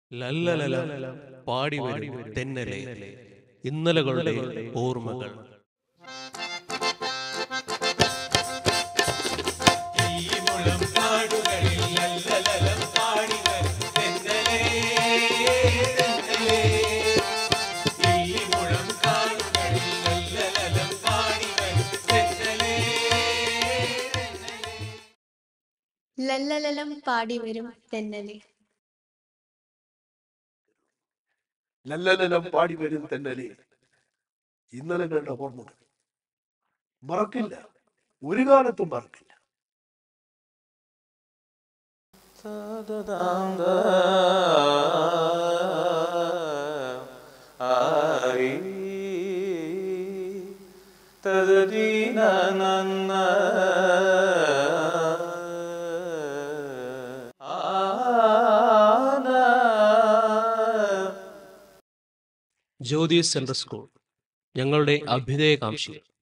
ലല്ലലല പാടി വരും തെന്നലെ ഇന്നലകളുടെ ഓർമ്മകൾ ലല്ലലലം പാടി വരും തെന്നലെ ലല്ലലലം പാടി വരും തെന്നലെ ഇന്നലകളുടെ ഓർമ്മകൾ മറക്കില്ല ഒരു കാലത്തും മറക്കില്ല ജ്യോതി സെൻട്രൽ സ്കൂൾ ഞങ്ങളുടെ അഭ്യുദയകാംക്ഷി